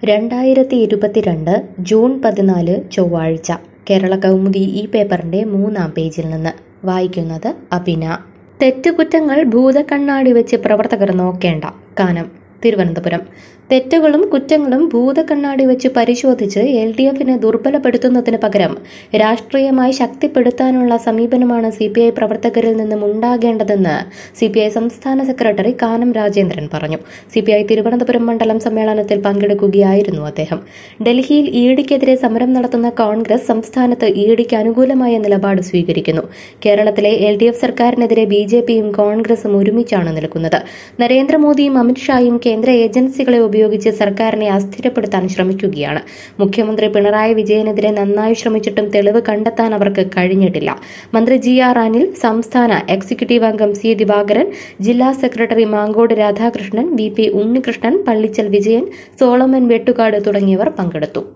രണ്ടായിരത്തി ഇരുപത്തിരണ്ട് ജൂൺ പതിനാല് ചൊവ്വാഴ്ച കേരള കൗമുദി ഈ പേപ്പറിന്റെ മൂന്നാം പേജിൽ നിന്ന് വായിക്കുന്നത് അഭിന തെറ്റുകുറ്റങ്ങൾ ഭൂതക്കണ്ണാടി വെച്ച് പ്രവർത്തകർ നോക്കേണ്ട കാനം തിരുവനന്തപുരം തെറ്റുകളും കുറ്റങ്ങളും ഭൂതക്കണ്ണാടി വെച്ച് പരിശോധിച്ച് എൽ ഡി എഫിനെ ദുർബലപ്പെടുത്തുന്നതിന് പകരം രാഷ്ട്രീയമായി ശക്തിപ്പെടുത്താനുള്ള സമീപനമാണ് സി പി ഐ പ്രവർത്തകരിൽ നിന്നും ഉണ്ടാകേണ്ടതെന്ന് സി പി ഐ സംസ്ഥാന സെക്രട്ടറി കാനം രാജേന്ദ്രൻ പറഞ്ഞു സി പി ഐ തിരുവനന്തപുരം മണ്ഡലം സമ്മേളനത്തിൽ പങ്കെടുക്കുകയായിരുന്നു അദ്ദേഹം ഡൽഹിയിൽ ഇഡിക്കെതിരെ സമരം നടത്തുന്ന കോൺഗ്രസ് സംസ്ഥാനത്ത് ഇഡിക്ക് അനുകൂലമായ നിലപാട് സ്വീകരിക്കുന്നു കേരളത്തിലെ എൽ ഡി എഫ് സർക്കാരിനെതിരെ ബി ജെ പിയും കോൺഗ്രസും ഒരുമിച്ചാണ് നിൽക്കുന്നത് നരേന്ദ്രമോദിയും അമിത്ഷായും കേന്ദ്ര ഏജൻസികളെ ഉപയോഗിച്ച് സർക്കാരിനെ അസ്ഥിരപ്പെടുത്താൻ ശ്രമിക്കുകയാണ് മുഖ്യമന്ത്രി പിണറായി വിജയനെതിരെ നന്നായി ശ്രമിച്ചിട്ടും തെളിവ് കണ്ടെത്താൻ അവർക്ക് കഴിഞ്ഞിട്ടില്ല മന്ത്രി ജി ആർ അനിൽ സംസ്ഥാന എക്സിക്യൂട്ടീവ് അംഗം സി ദിവാകരൻ ജില്ലാ secretary Mangode Radhakrishnan V P Unnikrishnan Pallichal Vijayan Solomon Vettukad തുടങ്ങിയവർ പങ്കെടുത്തു